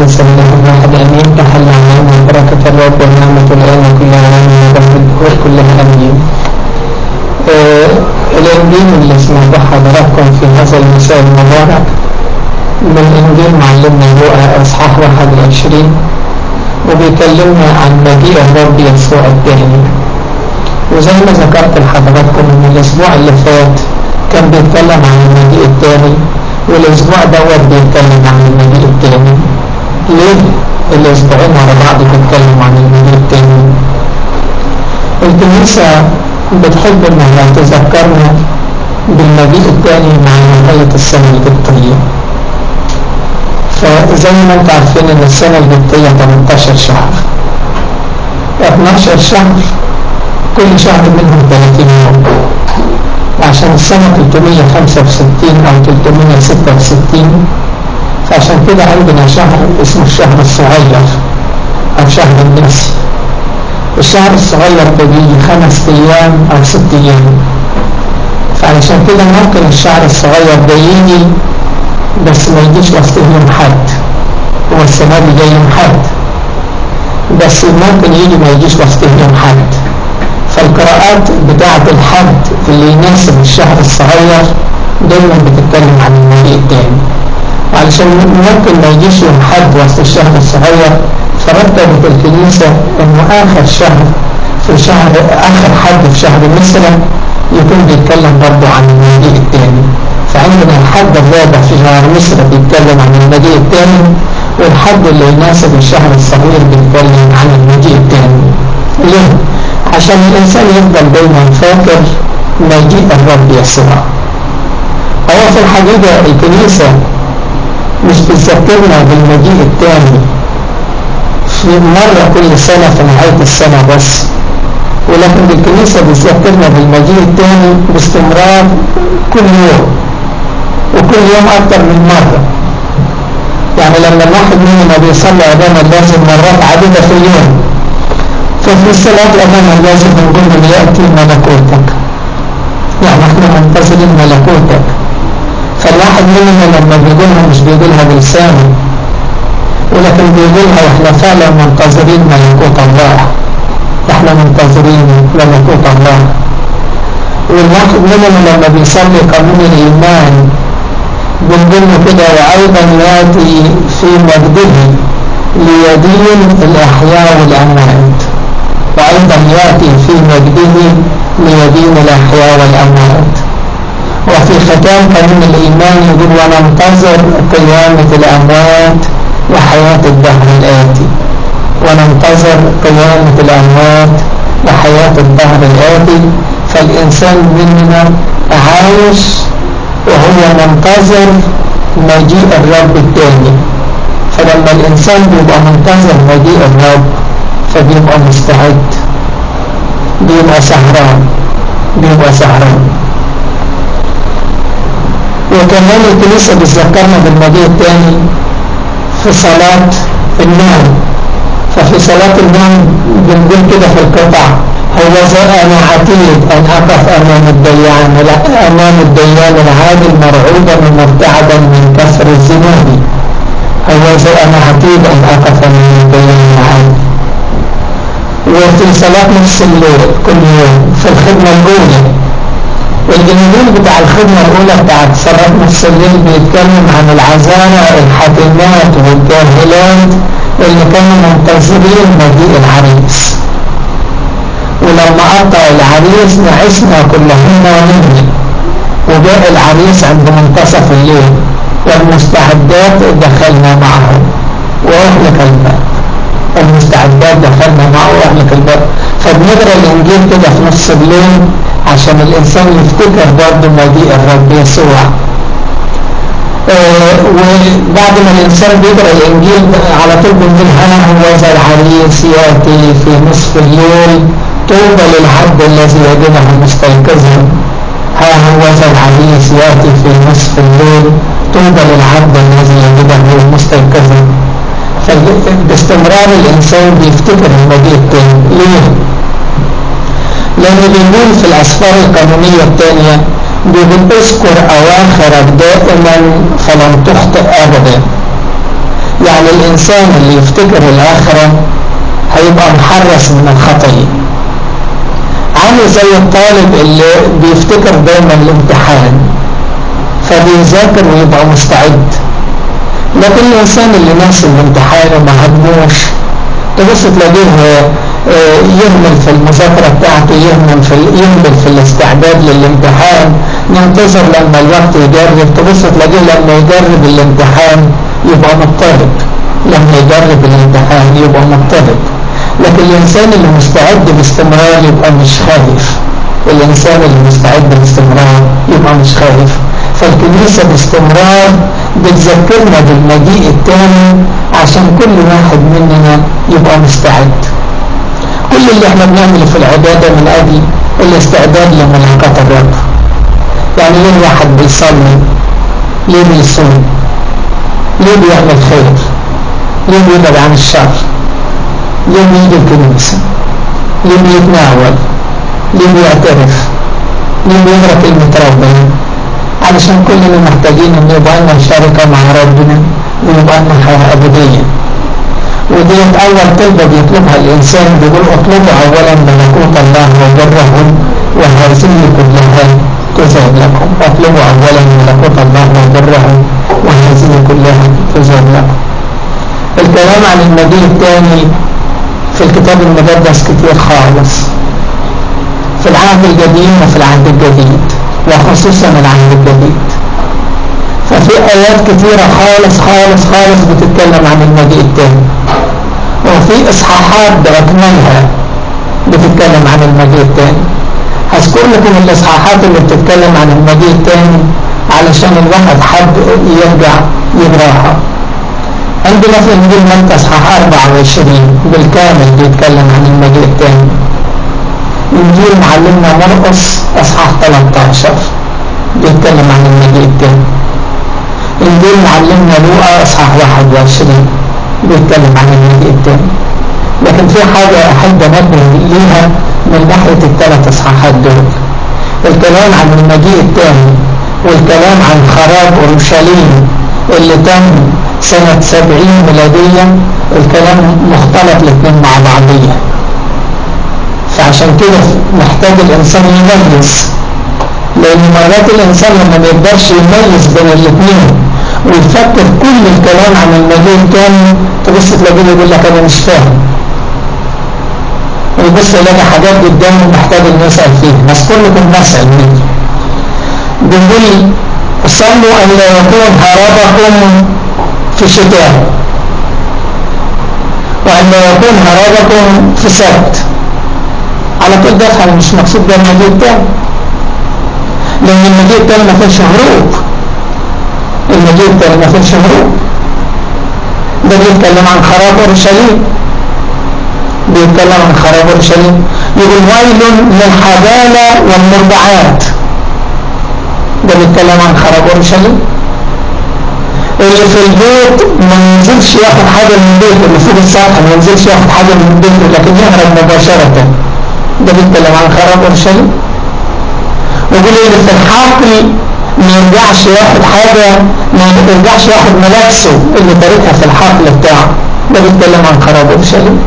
القدس الله الواحد امين تحل علينا بركه الرب ونعمه الان كلها علينا وبركه الدهور كلها امين آه الانجيل اللي سمعته حضراتكم في هذا المساء المبارك من انجيل معلمنا لوقا اصحاح 21 وبيكلمنا عن مجيء الرب يسوع الثاني وزي ما ذكرت لحضراتكم ان الاسبوع اللي فات كان بيتكلم عن المجيء الثاني والاسبوع دوت بيتكلم عن المجيء الثاني ليه الاسبوعين ورا بعض بيتكلم عن المجيء الثاني الكنيسة بتحب انها تذكرنا بالمجيء الثاني مع نهاية السنة القبطية فزي ما انتم عارفين ان السنة القبطية 18 شهر 12 شهر كل شهر منهم 30 يوم وعشان السنة 365 أو 366 فعشان كده عندنا شهر اسمه الشهر الصغير أو شهر النسي الشهر الصغير ده بيجي خمس أيام أو ست أيام فعلشان كده ممكن الشهر الصغير ده يجي بس ما يجيش وسط يوم حد هو السنة دي جاي يوم حد بس ممكن يجي ما يجيش وسط يوم حد فالقراءات بتاعة الحد اللي يناسب الشهر الصغير دايما بتتكلم عن المجيء التاني علشان ممكن ما يجيش يوم حد وسط الشهر الصغير فرتبت الكنيسة انه اخر شهر في شهر اخر حد في شهر مثلا يكون بيتكلم برضه عن المجيء التاني فعندنا الحد الرابع في شهر مصر بيتكلم عن المجيء التاني والحد اللي يناسب الشهر الصغير بيتكلم عن المجيء التاني ليه؟ عشان الإنسان يفضل دايما فاكر مجيء الرب يسوع هو في الحقيقة الكنيسة مش بتذكرنا بالمجيء الثاني في مرة كل سنة في نهاية السنة بس ولكن الكنيسة بتذكرنا بالمجيء الثاني باستمرار كل يوم وكل يوم أكثر من مرة يعني لما الواحد مننا بيصلي أمام اللازم مرات عديدة في اليوم ففي الصلاة أمام اللازم نقول له يأتي ملكوتك يعني احنا منتظرين ملكوتك فالواحد مننا لما بيقولها مش بيقولها بلسانه ولكن بيقولها واحنا فعلا منتظرين ملكوت الله احنا منتظرين ملكوت الله والواحد مننا لما بيصلي قانون الإيمان بنقول له كده وأيضا يأتي في مجده ليدين الأحياء والأموات وأيضا يأتي في مجده ليدين الأحياء والأموات وفي ختام قانون الإيمان يقول وننتظر قيامة الأموات وحياة الدهر الآتي وننتظر قيامة الأموات وحياة الدهر الآتي فالإنسان مننا عايش وهو منتظر مجيء الرب الثاني فلما الإنسان بيبقى منتظر مجيء الرب فبيبقى مستعد بيبقى سهران بيبقى سهران وكمان الكنيسة بتذكرنا بالمجيء الثاني في صلاة النوم ففي صلاة النوم بنقول كده في القطع هو أنا عتيد أن أقف أمام الديان أمام الديان العادل مرعوبا ومرتعدا من كثر الذنوب هو أنا عتيد أن أقف أمام الديان العادل وفي صلاة نص الليل كل يوم في الخدمة الأولى والجنودين بتاع الخدمة الأولى بتاعت صلاة نص الليل بيتكلم عن العذارى الحاكمات والجاهلات اللي كانوا منتظرين مجيء العريس ولما قطع العريس نعسنا كلهن ونمنا وجاء العريس عند منتصف الليل والمستعدات دخلنا معه وأهلك الباب المستعدات دخلنا معه وأهلك الباب فبنقرا الإنجيل كده في نص الليل عشان الإنسان يفتكر برضه مجيء الرب يسوع آه وبعد ما الإنسان بيقرأ الإنجيل على طول بنقول ها هو ذا العريس يأتي في نصف الليل طوبى للعبد الذي يجده مستيقظا ها هو ذا العريس يأتي في نصف الليل طوبى للعبد الذي يجده مستيقظا فباستمرار الإنسان بيفتكر المجيء التاني ليه؟ لأن بيقول في الأسفار القانونية الثانية بيقول اذكر أواخرك دائما فلن تخطئ أبدا يعني الإنسان اللي يفتكر الآخرة هيبقى محرس من الخطية عامل زي الطالب اللي بيفتكر دايما الامتحان فبيذاكر ويبقى مستعد لكن الإنسان اللي ناسي الامتحان وما هموش تبص تلاقيه يهمل في المذاكرة بتاعته يهمل في يهمل في الاستعداد للامتحان ينتظر لما الوقت يجرب تبص تلاقيه لما يجرب الامتحان يبقى مضطرب لما يجرب الامتحان يبقى مضطرب لكن الإنسان اللي مستعد باستمرار يبقى مش خايف الإنسان اللي مستعد باستمرار يبقى مش خايف فالكنيسة باستمرار بتذكرنا بالمجيء التاني عشان كل واحد مننا يبقى مستعد كل اللي احنا بنعمله في العبادة من أجل الاستعداد لملاقاة الرب يعني ليه الواحد بيصلي ليه بيصوم ليه بيعمل خير ليه بيبعد عن الشر ليه بيجي الكنيسة ليه بيتناول ليه بيعترف ليه بيقرا كلمة ربنا علشان كلنا محتاجين ان يبقى لنا شركة مع ربنا ويبقى لنا حياة أبدية وديت أول طلبة بيطلبها الإنسان بيقول اطلبوا أولا ملكوت الله وبره وهذه كلها تزاد لكم اطلبوا أولا ملكوت الله وبره وهذه كلها تزاد لكم الكلام عن المجيء الثاني في الكتاب المقدس كتير خالص في العهد القديم وفي العهد الجديد وخصوصا العهد الجديد ففي آيات كثيرة خالص خالص خالص بتتكلم عن المجيء التاني وفي إصحاحات بأكملها بتتكلم عن المجيء التاني هذكر لكم الإصحاحات اللي بتتكلم عن المجيء التاني علشان الواحد حب يرجع يقراها عندنا في إنجيل متى إصحاح 24 بالكامل بيتكلم عن المجيء التاني إنجيل معلمنا مرقس إصحاح 13 بيتكلم عن المجيء التاني إنجيل معلمنا لوقا إصحاح 21 بيتكلم عن المجيء التاني لكن في حاجة أحب أنبه ليها من ناحية الثلاث إصحاحات دول الكلام عن المجيء التاني والكلام عن خراب أورشليم اللي تم سنة 70 ميلادية الكلام مختلط الاثنين مع بعضية فعشان كده محتاج الإنسان يميز لأن مرات الإنسان لما ما يقدرش يميز بين الاثنين ويفكر كل الكلام عن المجيء التاني تبص تلاقيه يقول لك أنا مش فاهم ويبص يلاقي حاجات قدامه محتاج إنه يسأل فيها بس كلكم نسأل منه بنقول صلوا أن لا يكون هربكم في شتاء وأن لا يكون هربكم في سبت على طول دخل مش مقصود ده المجيء التاني لأن المجيء التاني ما فيش هروب المجيء التاني ما فيش هروب ده بيتكلم عن خراب أورشليم بيتكلم عن خراب أورشليم يقول ويل للحبالة والمرضعات ده بيتكلم عن خراب أورشليم اللي في البيت ما ينزلش ياخد حاجة من بيته اللي فوق السطح ما ينزلش ياخد حاجة من بيته لكن يهرب مباشرة ده بيتكلم عن خراب أورشليم ويقول اللي في الحقل ما يرجعش ياخد حاجة ما يرجعش ياخد ملابسه اللي تاركها في الحقل بتاعه ده بيتكلم عن خراب أورشليم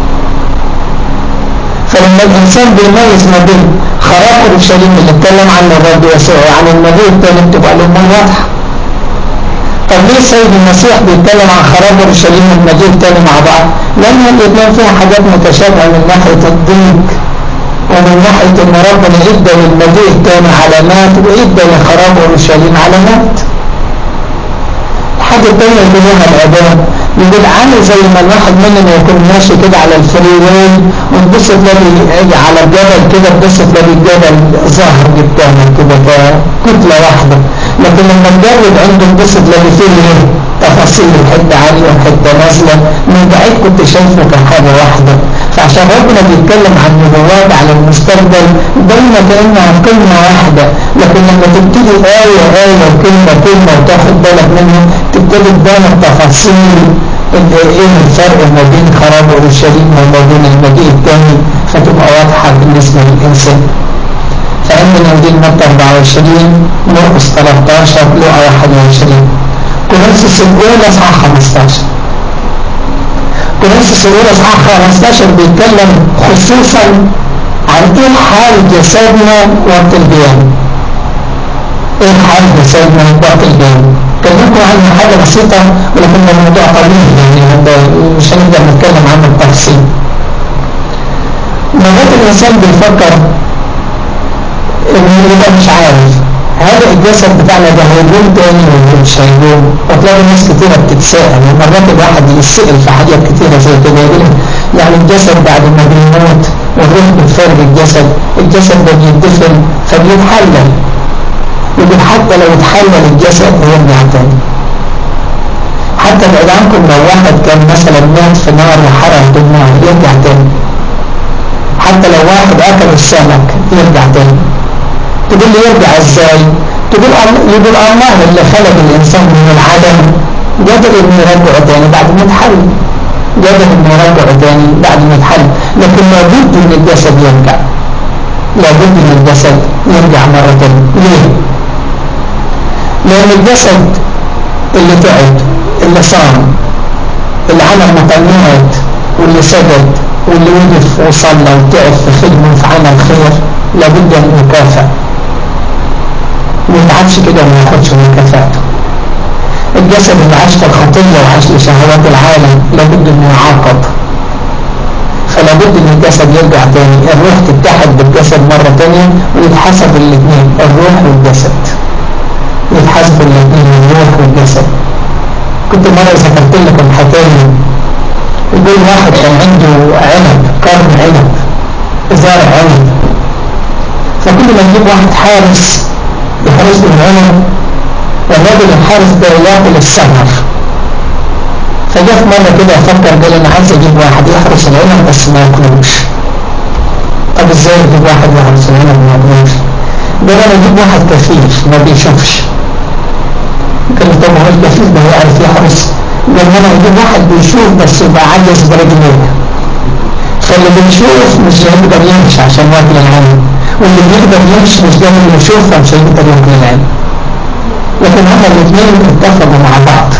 فلما الإنسان بيميز ما بين خراب أورشليم اللي اتكلم عنه الرب يسوع عن المجيء التاني بتبقى الأمور واضحة طب ليه السيد المسيح بيتكلم عن خراب أورشليم والمجيء التاني مع بعض؟ لأن الاثنين فيها حاجات متشابهة من ناحية الضيق ومن ناحية ان ربنا ادى للمجيء التاني علامات وادى لخراب اورشليم علامات الحاجة التانية اللي لها العباد يقول عامل زي ما الواحد مننا يكون ماشي كده على الفري واي وتبص تلاقي على الجبل كده تبص تلاقي الجبل ظاهر قدامك كده كتلة واحدة لكن لما تجرب عنده تبص تلاقي فيه ايه تفاصيل حتة عالية وحتة نازلة من بعيد كنت شايفه كحاجة واحدة فعشان ربنا بيتكلم عن نبوات على المستقبل دايما كأنها كلمة واحدة لكن لما تبتدي آية آية وكلمة كلمة وتاخد بالك منها تبتدي تبان التفاصيل ايه الفرق ما بين خراب اورشليم وما بين المجيء الثاني فتبقى واضحة بالنسبة للإنسان فعندنا انجيل متى 24 مرقس 13 لقى 21 كورنثوس الاولى اصحاح 15 كورنثوس الأولى إصحاح 15 بيتكلم خصوصا عن إيه حال جسدنا وقت القيامة إيه حال جسدنا وقت القيامة كلمكم عن حاجة بسيطة ولكن الموضوع طويل يعني مش هنقدر نتكلم عنه بتفصيل مرات الإنسان بيفكر إنه يبقى مش عارف هذا الجسد بتاعنا ده هيقوم تاني ولا مش هيقوم وتلاقي ناس كتيرة بتتساءل مرات الواحد يسأل في حاجات كتيرة زي كده يقول يعني الجسد بعد ما بيموت والروح بتفارق الجسد الجسد ده بيدفن فبيتحلل يقول حتى لو اتحلل الجسد هيرجع تاني حتى بعد عنكم لو واحد كان مثلا مات في نار وحرق بالنار يرجع تاني حتى لو واحد اكل السمك يرجع تاني تقول لي يرجع ازاي تقول يقول الله اللي خلق الانسان من العدم قدر انه يرجعه تاني بعد ما اتحل قدر انه يرجعه تاني بعد ما اتحل لكن لابد ان الجسد يرجع لابد ان الجسد يرجع مرة تانية ليه؟ لان الجسد اللي تعب اللي صام اللي عمل مطنات واللي سجد واللي وقف وصلى وتعب في خدمه وفي عمل خير لابد ان يكافئ ما يتعبش كده وما ياخدش من كفاءته الجسد اللي عاش في الخطية وعاش لشهوات العالم لابد انه يعاقب فلابد ان الجسد يرجع تاني الروح تتحد بالجسد مرة تانية ويتحسب الاثنين الروح والجسد يتحسب الاثنين الروح والجسد كنت مرة ذكرت لكم حكاية يقول واحد كان عنده عنب قرن عنب زارع عنب فكل ما يجيب واحد حارس يحرس العنب والراجل الحارس ده ياكل الثمر فجاء في مرة كده افكر قال انا عايز اجيب واحد يحرس العنب بس ما ياكلوش طب ازاي اجيب واحد يحرس العنب ما ياكلوش قال انا اجيب واحد كفيف ما بيشوفش قال له طب هو الكفيف ده يعرف يحرس قال انا اجيب واحد بيشوف بس يبقى عجز برجليه فاللي بيشوف مش هيقدر يمشي عشان ياكل العنب واللي بيقدر يمشي مش قادر يشوف فمش هيقدر ياكل العنب لكن هما الاثنين اتفقوا مع بعض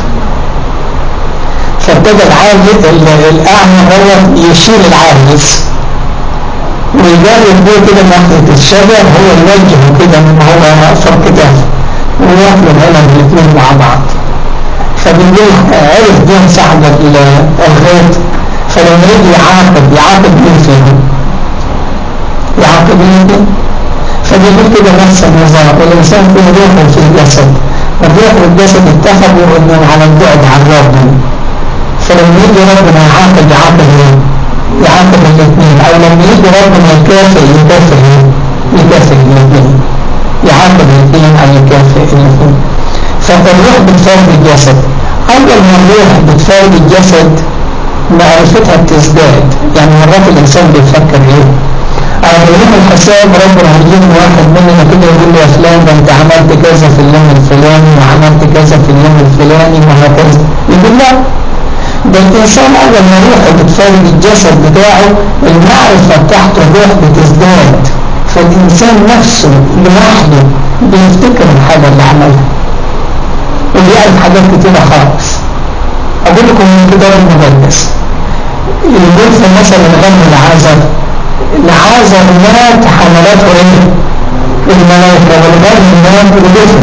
فابتدى العاجز الاعمى هو يشيل العاجز ويجرب بيه كده ناحية الشجر هو يوجهه كده من هو فوق كتافه وياكل العنب الاثنين مع بعض فبنقول عرف دين صاحب الغيط فلما يجي يعاقب يعاقب مين فيهم يعاقب الاثنين فبيقول كده نفس النظام والإنسان فيه روح وفيه جسد الروح والجسد اتفقوا انهم على البعد عن ربنا فلما يجي ربنا يعاقب يعاقب مين؟ يعاقب الاثنين او لما يجي ربنا يكافئ يكافئ يكافئ الاثنين يعاقب الاثنين او يكافئ الاثنين فالروح بتفارق الجسد اول ما الروح بتفارق الجسد معرفتها بتزداد يعني مرات الانسان بيفكر ايه على يوم الحساب ربنا هيجيب واحد مننا كده يقول له يا فلان ده انت عملت كذا في اليوم الفلاني وعملت كذا في اليوم الفلاني وهكذا يقول لا ده الانسان اول ما روحه بتفارق الجسد بتاعه المعرفه بتاعته الروح بتزداد فالانسان نفسه لوحده بيفتكر الحاجه اللي عملها وبيعرف حاجات كتيره خالص اقول لكم من الكتاب المقدس يقول في مثل الغم العازر العازر مات حملته ايه الملائكه والغم مات ودفن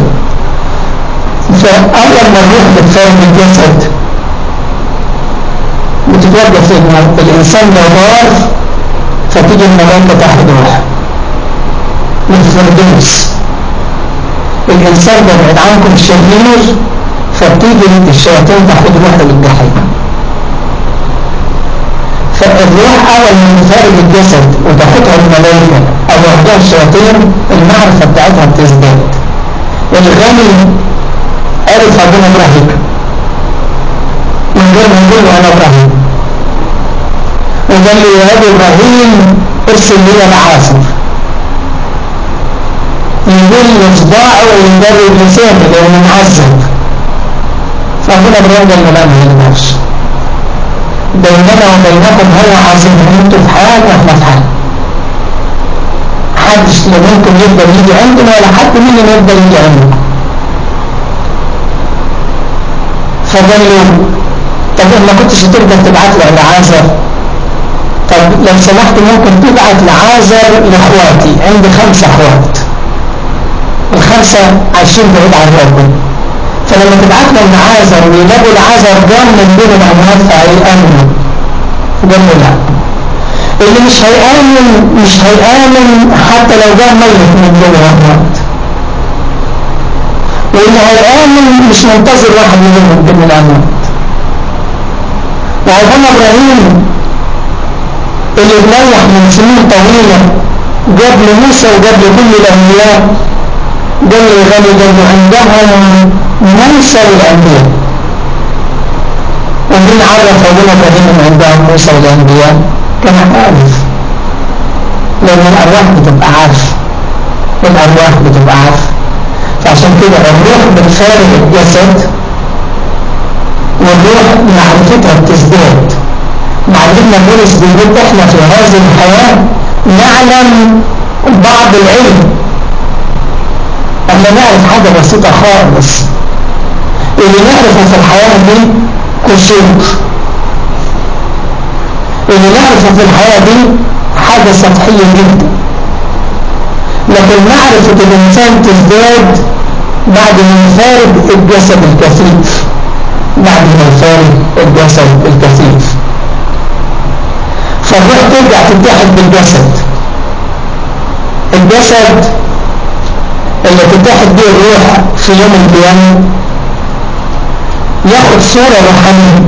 فاول ما الروح بتفارق الجسد بتتوجه في انه الانسان ده ضار فتيجي الملائكه تاخد روح من الفردوس الانسان ده بعيد عنكم شرير فبتيجي الشياطين تاخد روحه للجحيم فالروح اول ما تفارق الجسد وتاخدها الملائكه او ياخدها الشياطين المعرفه بتاعتها بتزداد الغني عرف ربنا ابراهيم من غير ما يقول له انا ابراهيم وقال لي يا ابو ابراهيم ارسل لي العاصر يقول صباعه ويجرب لسانه لانه معذب فربنا ابراهيم قال له لا ما يقدرش بيننا وبينكم هو عظيم انتوا في حال واحنا في حال محدش لا منكم يقدر يجي عندنا ولا حد مننا يقدر يجي عندكم فقال له قال له يا ابو ابراهيم ارسل لي العاصر يقول له صباعه ويجرب لسانه لانه معذب فربنا ابراهيم قال له لا ما يقدرش بيننا وبينكم هو عظيم انتوا في حال واحنا في حال محدش لا منكم يقدر يجي عندنا ولا حد مننا يقدر يجي عندكم فقال له طب ما كنتش تقدر تبعت له لعازر طب لو سمحت ممكن تبعت لعازر لاخواتي عندي خمسة اخوات الخمسة عايشين بعيد عن ربنا فلما تبعت لهم لعازر ويلاقوا لعازر قام من بين الاموات فهيأمنوا قال له لا اللي مش هيآمن مش هيآمن حتى لو جاء ميت من بين الاموات واللي هيآمن مش منتظر واحد منهم من بين الاموات وأبونا إبراهيم اللي بنيح من سنين طويلة قبل موسى وقبل كل الأنبياء قال لي غني قال عندهم موسى والأنبياء ومين عرف أبونا إبراهيم عندهم موسى والأنبياء كان عارف لأن الأرواح بتبقى عارفة الأرواح بتبقى عارفة فعشان كده الروح بتفارق الجسد والروح معرفتها بتزداد معلمنا بولس بيقول احنا في هذه الحياة نعلم بعض العلم احنا نعرف حاجة بسيطة خالص اللي نعرفه في الحياة دي كشوف اللي نعرفه في الحياة دي حاجة سطحية جدا لكن معرفة الإنسان تزداد بعد ما يفارق الجسد الكثيف بعد ما يفارق الجسد الكثيف فالروح ترجع تتحد بالجسد الجسد اللي تتحد به الروح في يوم القيامة ياخد صورة روحانية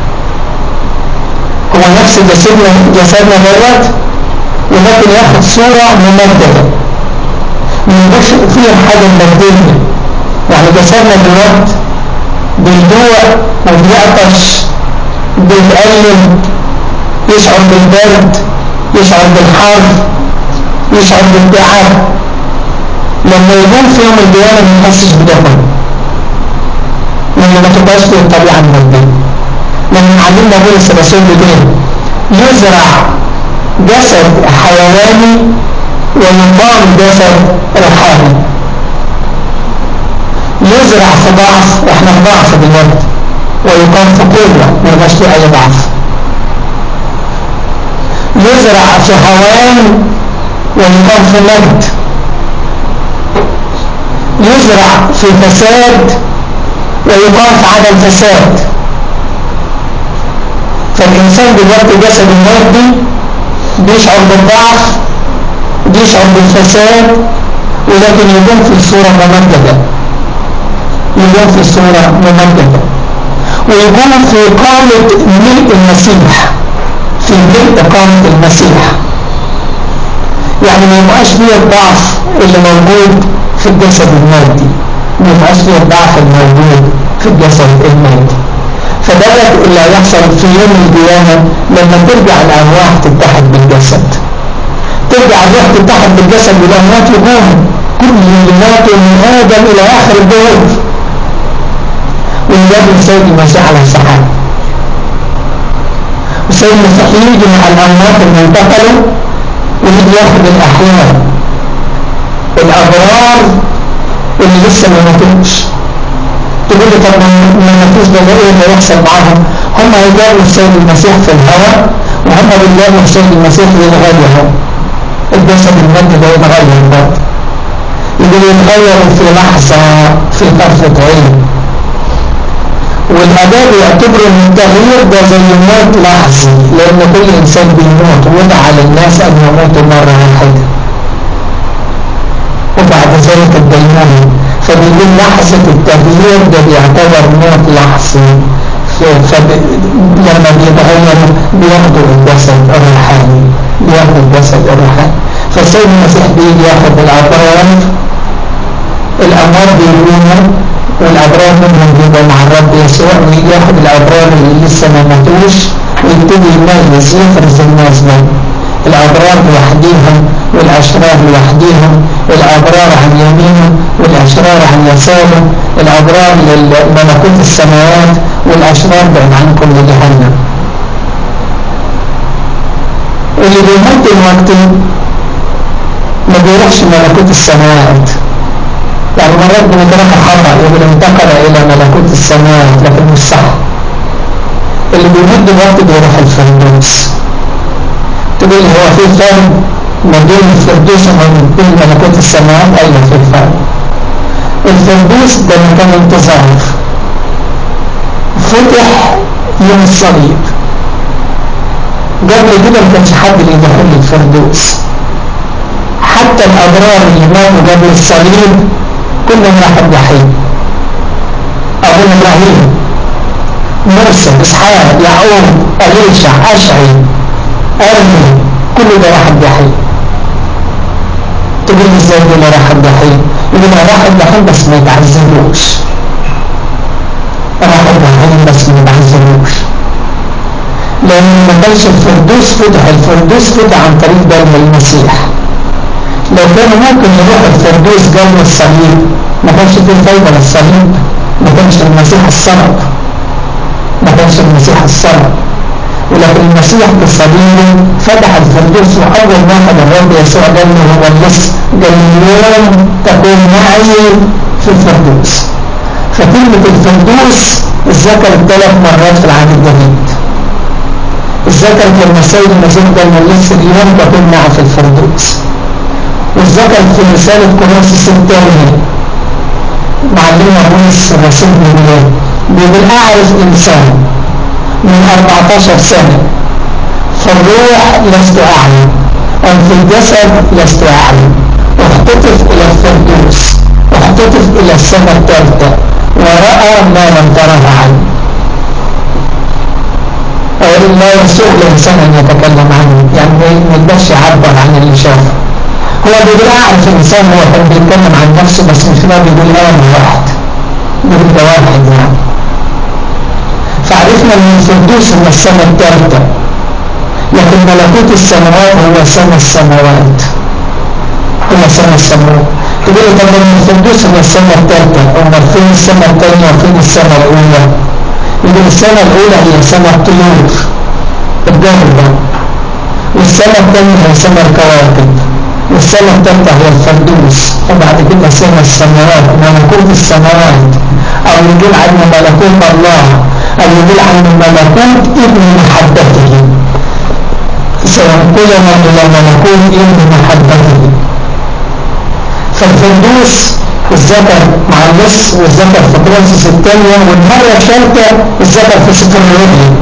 هو نفس جسدنا جسدنا دوت ولكن ياخد صورة ممددة مش فيها حاجة مبدلة يعني جسدنا دلوقتي بالجوع وبيعطش بيتألم يشعر بالبرد يشعر بالحر يشعر بالتعب لما يكون في يوم القيامة ما يحسش بده لما ما تبقاش في الطبيعة المادية لما علمنا بولس الرسول بيقول يزرع جسد حيواني ويقام جسد روحاني يزرع في ضعف احنا في ضعف دلوقتي ويقام في قوة ما يبقاش في اي ضعف يزرع في هوان ويقام في مجد يزرع في فساد ويقام في عدم فساد فالإنسان دلوقتي جسد المادي بيشعر بالضعف بيشعر بالفساد ولكن يكون في صورة ممجدة يكون في صورة ممجدة ويكون في قامة ملء المسيح في ملء قامة المسيح يعني ما يبقاش فيه الضعف اللي موجود في الجسد المادي ما يبقاش فيه الضعف الموجود في الجسد المادي فدوت اللي هيحصل في يوم القيامة لما ترجع الأرواح تتحد بالجسد ترجع الروح تتحد بالجسد والأموات يقوم كل اللي ماتوا من آدم إلى آخر الدور ويجاب السيد المسيح على السحاب السيد المسيح يجي مع الأموات المنتقلة ويجي ياخد الأحياء الأبرار اللي لسه ما ماتوش تقول لي طب ما ماتوش ده ايه اللي هيحصل معاهم هم هيجابوا السيد المسيح في الهواء وهم بيجابوا السيد المسيح يتغير الجسد المادي ده يتغير برضه يقول يتغير في لحظة في طرفة عين والآباء يعتبروا ان التغيير ده زي موت لحظي لأن كل إنسان بيموت وضع للناس أن يموتوا مرة واحدة وبعد ذلك الدينونة فبيقول لحظة التغيير ده بيعتبر موت لحظي فلما بيتغيروا بياخدوا الجسد الروحاني بياخدوا الجسد الروحاني فالسيد المسيح بيجي ياخد الأبرار الأموات بيقوموا والأبرار منهم بيبقوا مع الرب يسوع ويجي ياخد الأبرار اللي لسه ما ماتوش ويبتدي يميز يفرز الناس دول الأبرار لوحديهم والأشرار لوحديهم الأبرار عن يمينه والأشرار عن يساره الأبرار لملكوت السماوات والأشرار بعد عن كل جهنم اللي بيموت دلوقتي ما بيروحش ملكوت السماوات يعني مرات بنترك خطأ يقول انتقل إلى ملكوت السماوات لكن مش صح اللي بيمد الوقت بيروح الفردوس تقول هو في فرق ما بين الفردوس وما بين ملكوت السماوات ايوه في فرق الفردوس ده مكان انتظار فتح يوم الصليب قبل كده ما كانش حد اللي يدخل الفردوس حتى الأبرار اللي ماتوا قبل الصليب كلهم راحوا الجحيم أبو إبراهيم موسى إسحاق يعقوب أليشع أشعي أرمي كل ده راح الجحيم تقول لي ازاي دول راح الجحيم يقول راح الجحيم بس ما يتعذبوش راح الجحيم بس ما يتعذبوش لأن ما كانش الفردوس فتح الفردوس فتح عن طريق دم المسيح لو كانوا ممكن يروحوا الفردوس قبل الصليب ما كانش فيه فايدة للصليب ما كانش المسيح الصلب ما كانش المسيح الصلب ولكن المسيح بالصليب فتح الفردوس وأول واحد الرب يسوع قال له هو اللص قال اليوم تكون معي في الفردوس فكلمة الفردوس اتذكرت ثلاث مرات في العهد الجديد اتذكرت لما السيد المسيح قال له اللص اليوم تكون معه في الفردوس واتذكرت في رسالة كورنثوس الثانية معلمنا بولس الرسول بيقول بيقول أعرف إنسان من 14 سنة في الروح لست أعلم أم في الجسد لست أعلم اختطف إلى الفردوس اختطف إلى السنة الثالثة ورأى ما لم تره عنه لا يسوء الإنسان أن يتكلم عنه يعني ما يقدرش يعبر عن اللي شافه هو بيقول أعرف إنسان هو كان بيتكلم عن نفسه بس مش كده بيقول أنا واحد بيقول ده واحد يعني فعرفنا ان الفردوس هو السماء الثالثة لكن ملكوت السماوات هو سماء السماوات هو سماء السماوات تقول لي طب الفردوس هو السماء الثالثة امال فين السماء الثانية وفين السماء الأولى يقول السماء الأولى هي سماء الطيور الجبل والسماء الثانية هي سماء الكواكب والسماء الثالثة هي الفردوس وبعد كده سماء السماوات ملكوت السماوات أو يقول عنه ملكوت الله أو يقول عنه ملكوت ابن محبته سينقلنا إلى ملكوت ابن محبته فالفردوس الذكر مع النص والذكر في كرونسوس الثانية والمرة الثالثة الذكر في سفر الرؤيا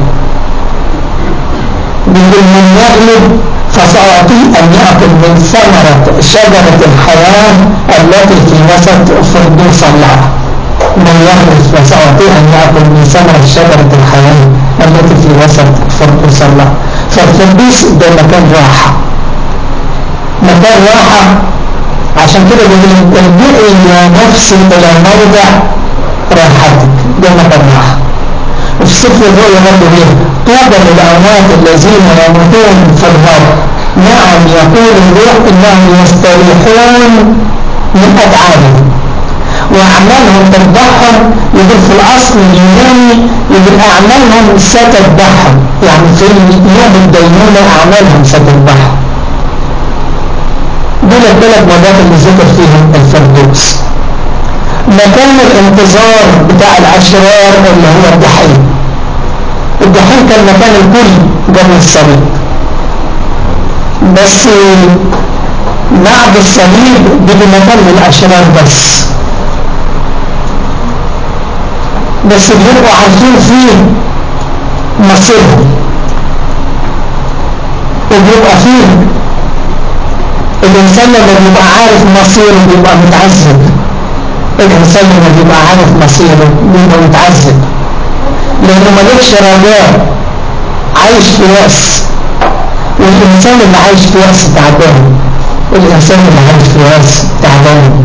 بيقول من يغلب فسأعطيه أن يأكل من ثمرة شجرة الحياة التي في وسط فردوس الله من يغلب فسأعطيه أن يأكل من ثمرة شجرة الحياة التي في وسط فردوس الله فالفردوس ده مكان راحة مكان راحة عشان كده بيقول ارجعي يا نفسي إلى موضع راحتك ده مكان راحة وفي سفر الرؤيا برضه ايه طوبى للأموات الذين يموتون في الرب نعم يقول الروح انهم يستريحون من اتعابهم واعمالهم تذبحهم يقول في الاصل اليوناني يقول اعمالهم ستذبحهم يعني في يوم الدينونة اعمالهم ستذبحهم دول الثلاث مرات اللي ذكر فيهم الفردوس مكان الانتظار بتاع الاشرار اللي هو الجحيم الجحيم كان مكان الكل قبل الصليب بس بعد الصليب بيجي مكان للاشرار بس بس بيبقوا عارفين فيه مصيرهم وبيبقى فيه الانسان لما بيبقى عارف مصيره بيبقى متعذب الإنسان لما بيبقى عارف مصيره بيبقى متعذب لأنه ملكش رجاء عايش في يأس والإنسان اللي عايش في يأس تعبان الإنسان اللي عايش في يأس تعبان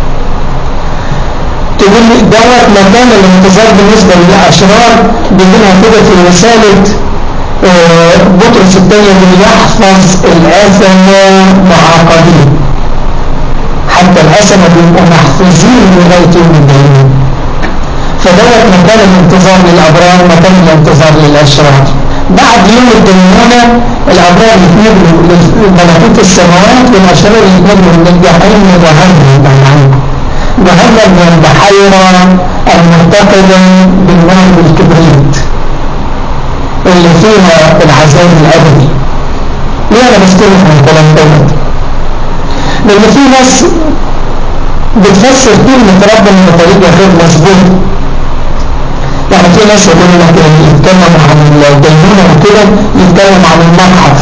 تقول لي دوت مكان الانتظار بالنسبة للأشرار بيقولها كده في رسالة بطرس الثانية يحفظ الآثم معاقدين حتى الأسمة بيبقوا محفوظين لغاية يوم الدين فدوت مكان الانتظار للأبرار مكان الانتظار للأشرار بعد يوم الدينونة الأبرار يتنقلوا لملكوت السماوات والأشرار يتنقلوا من الجحيم لجهنم بعد عنكم جهنم من البحيرة المرتقبة بالنار والكبريت اللي فيها العذاب الأبدي ليه أنا بستلف من الكلام دوت لأن في ناس بتفسر كلمة ربنا بطريقة غير مظبوطة يعني في ناس يقول لك يتكلم عن الدينونة وكده يتكلم عن المتحف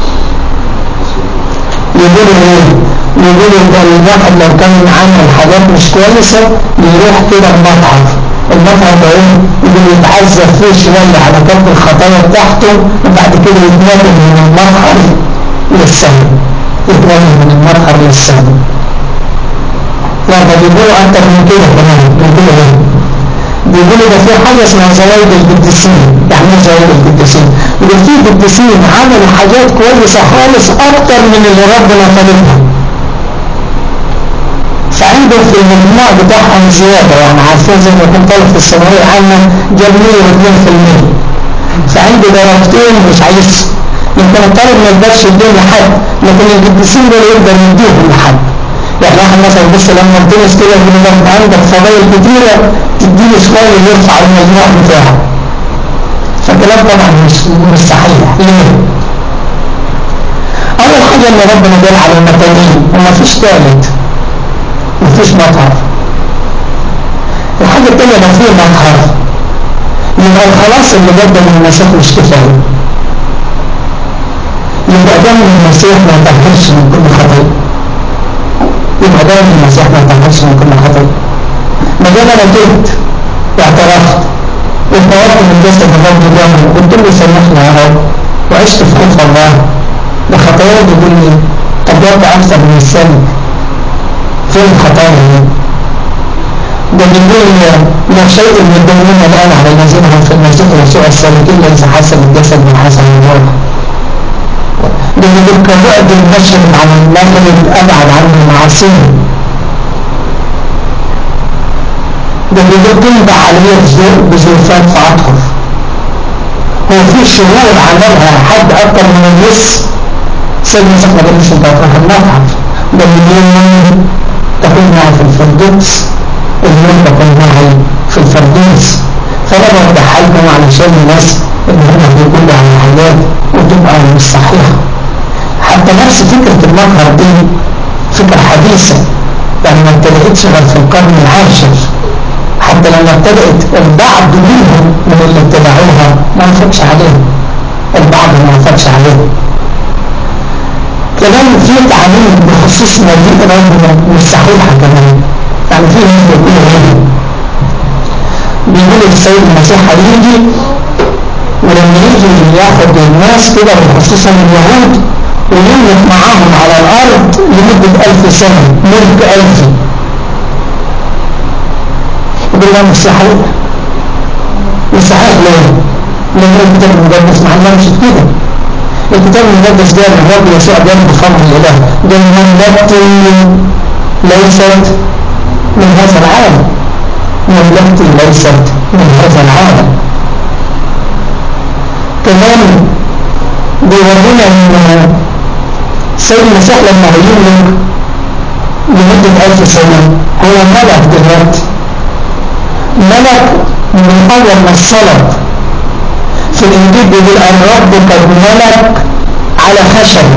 يقولوا ايه يقولوا ده الواحد لو كان عمل حاجات مش كويسة يروح كده المتحف المتحف ده ايه يقول يتعذب فيه شوية على قد الخطايا بتاعته وبعد كده يتنقل من المتحف للسماء يتنقل من المتحف للسماء لا ده بيقولوا اكتر من كده كمان بيقولوا ايه بيقولوا ده في حاجة اسمها زوايد القديسين يعني ايه زوايد القديسين يقول في قديسين عملوا حاجات كويسة خالص اكتر من اللي ربنا طالبها فعنده في المجموع بتاعهم زيادة يعني عارفين زي ما كنت طالب في الثانوية العامة جاب 102% فعنده درجتين مش عايز يمكن الطالب ما يقدرش يديهم لحد لكن القديسين دول يقدر يديهم لحد يعني واحد مثلا بص لما الدنيا كده يقول لك انت عندك فضائل كتيرة تديني شوية يرفع المجموع بتاعه فالكلام طبعا مش مش صحيح ليه؟ أول حاجة إن ربنا قال على المكانين وما فيش ثالث مفيش مطهر الحاجة التانية لو فيه مطهر يبقى الخلاص اللي قدم المسيح مش كفاية يبقى دم المسيح ما يطهرش من كل خطيئة يبقى دم المسيح ما يطهرش من كل خطيئة ما دام انا تبت واعترفت واتطورت من جسد الرب دمه قلت له سامحني يا رب وعشت في خوف الله لخطاياي بيقول لي طب يبقى اكثر من السنه فين الخطايا دي؟ ده بيقول لا شيء من الدينون الان على الذين هم في المسيح يسوع السالكين ليس حسب الجسد من حسب الروح ده بيقول كبعد المشرق عن المغرب ابعد عنه المعاصي ده بيقول تنبع عليه بزلفات فعطهر هو في شرور عملها حد اكتر من النص سيدنا صاحب ما قالش انت هتروح المتحف ده اليوم تكون معي في الفردوس اليوم تكون معي في الفردوس فانا بوضحها لكم علشان الناس اللي هم بيقولوا عن حاجات وتبقى مش صحيحه حتى نفس فكره المظهر دي فكره حديثه يعني ما ابتدأتش غير في القرن العاشر حتى لما ابتدأت البعض منهم من اللي ابتدعوها ما وافقش عليهم البعض ما وافقش عليهم كمان في تعليم بخصوص مجيء ربنا مش صحيحة كمان يعني في ناس بيقولوا ايه بيقولوا السيد المسيح هيجي ولما يجي ياخد الناس كده وخصوصا اليهود ويملك معاهم على الارض لمدة الف سنة ملك الفي بالله مش صحيح مش صحيح ليه؟ لأن الكتاب المقدس ما علمش كده الكتاب المقدس ده الرب يسوع ده بفضل الإله ده مملكتي ليست من هذا العالم مملكتي ليست من هذا العالم كمان بيورينا ان سيد المسيح لما هيملك لمدة ألف سنة هو ملك دلوقتي ملك من أول ما الصلب في الإنجيل بيقول الرب قد ملك على خشبة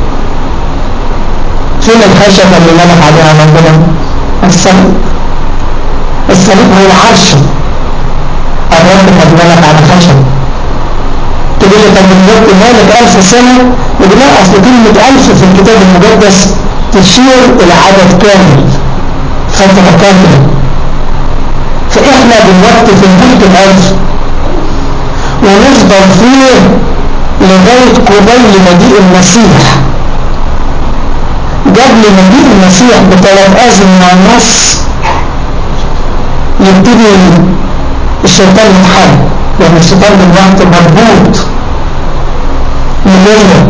فين الخشبة اللي ملك عليها ربنا؟ الصليب الصليب هو العرش الرب قد ملك على خشبة تقول لي طب الرب مالك ألف سنة يقول لا أصل كلمة ألف في الكتاب المقدس تشير إلى عدد كامل فترة كاملة فإحنا دلوقتي في الملك الألف ونفضل فيه لغاية قبيل مجيء المسيح قبل مجيء المسيح بثلاث أزمنة ونص يبتدي الشيطان يتحل لأن الشيطان دلوقتي مربوط مجيد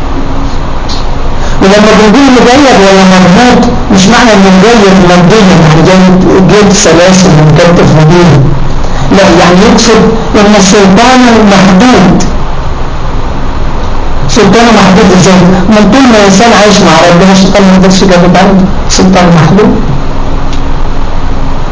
ولما بنقول مجيد ولا مربوط مش معنى انه مجيد ماديا يعني جايب جيب سلاسل ومكتف مدينه لا يعني يقصد ان سلطانه محدود سلطانه محدود ازاي من طول ما الانسان عايش مع ربنا الشيطان ما يقدرش يجرب عنده سلطان محدود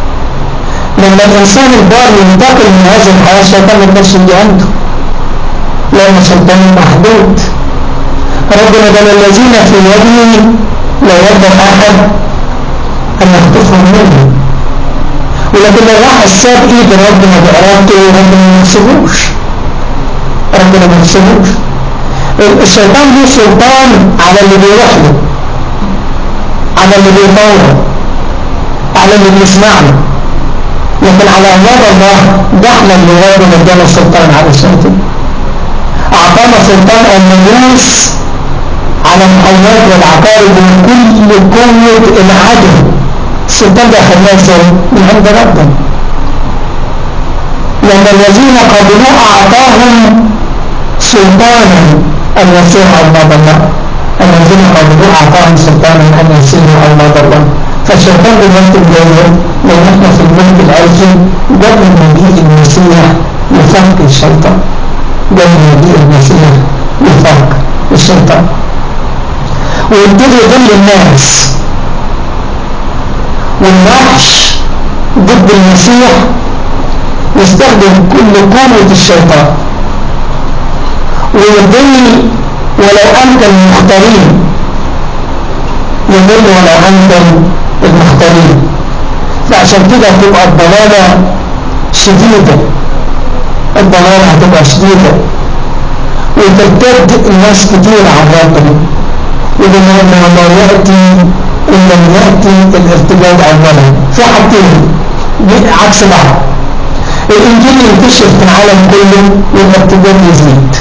لما الانسان البار ينتقل من هذه الحياه الشيطان ما يقدرش يجي عنده لأن سلطانه محدود ربنا قال الذين في يده لا يقدر أحد أن يخطفهم منه ولكن لو راح الساب ايد ربنا بإرادته ربنا ما يسيبوش ربنا ما يسيبوش الشيطان له سلطان على اللي بيروح له على اللي بيطوره على اللي بيسمع له لكن على أولاد الله ده احنا اللي ربنا ادانا السلطان على الشيطان أعطانا سلطان أن ندوس على الحيوانات والعقارب وكل قوة العدو السلطان ده خلاه ازاي؟ من عند ربنا لأن الذين قبلوا أعطاهم سلطانا أن يسيروا أولاد الله الذين قبلوا أعطاهم سلطانا أن يسيروا أولاد الله فالشيطان بيرتب جايه لأن احنا في الملك الألفي قبل مجيء المسيح يفك الشيطان قبل مجيء المسيح يفك الشيطان ويبتدي يضل الناس والوحش ضد المسيح يستخدم كل قوة الشيطان ويضل ولو أمكن المختارين يضل ولو أمكن المختارين فعشان كده هتبقى الضلالة شديدة الضلالة هتبقى شديدة وترتد الناس كتير عن ربنا إذا ما يأتي إن لم يأتي الارتداد أولا في حاجتين عكس بعض الإنجيل ينتشر في العالم كله والارتداد يزيد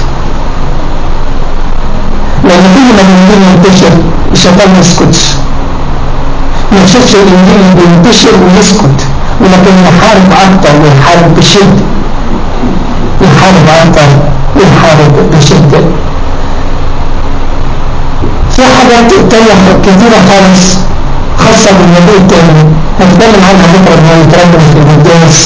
لأن كل ما الإنجيل ينتشر الشيطان ما يسكتش ما يشوفش الإنجيل بينتشر ويسكت ولكن يحارب أكتر ويحارب بشدة يحارب أكتر ويحارب بشدة في حاجات تانية كتيرة خالص خاصة بالنبي التاني هنتكلم عنها بكرة لما نترجم في القداس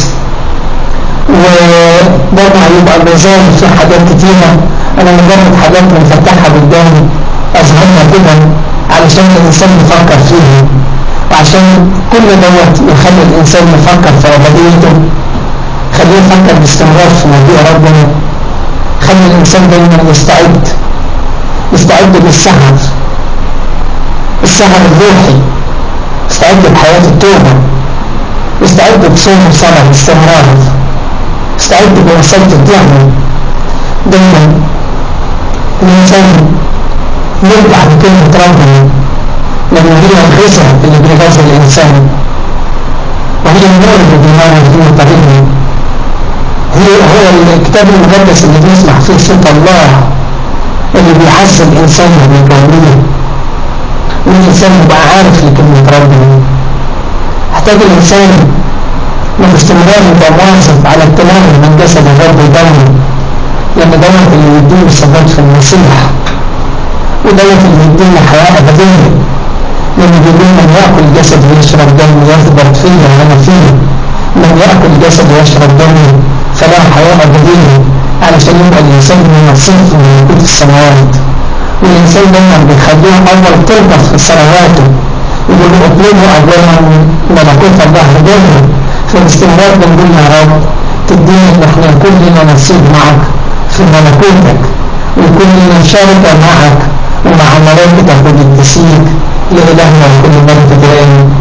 وبرضه هيبقى الميزان في حاجات كتيرة أنا مجرد حاجات مفتحها قدامي أظهرها كده علشان الإنسان يفكر فيها وعشان كل دوت يخلي الإنسان يفكر في أبديته خليه يفكر باستمرار في مجيء ربنا خلي الإنسان دايما يستعد يستعد للسهر السهر الروحي استعد بحياة التوبة استعد بصوم وصلاة باستمرار استعد بوسائل الدعم دايما الإنسان يرجع بكلمة ربنا لأن هي الغذاء اللي بيغذي الإنسان وهي النور اللي بينور فيه طريقه هي هو الكتاب المقدس اللي بيسمع فيه صوت الله اللي بيحس الإنسان وبيقويه والإنسان يبقى عارف لكلمة ربنا يحتاج الإنسان من استمرار يبقى مواظب على التمام من جسد الرب ودمه لأن دوت اللي يديله ثبات في المسيح ودوت اللي يدينا حياة أبدية لأن بيقول من يأكل جسد ويشرب دم يثبت فيه وأنا فيه من يأكل جسد ويشرب دم فلا حياة أبدية علشان يبقى الإنسان من نصيب من ملكوت السماوات والإنسان دايما بيخليه أول طلبة في صلواته يقول له اطلبوا أولا ملكوت الله جهل فالاستمرار بنقول يا رب تدينا ان احنا يكون لنا نصيب معك في ملكوتك ويكون لنا شركة معك ومع ملائكتك وقدسيك لإلهنا وكل مجد دائم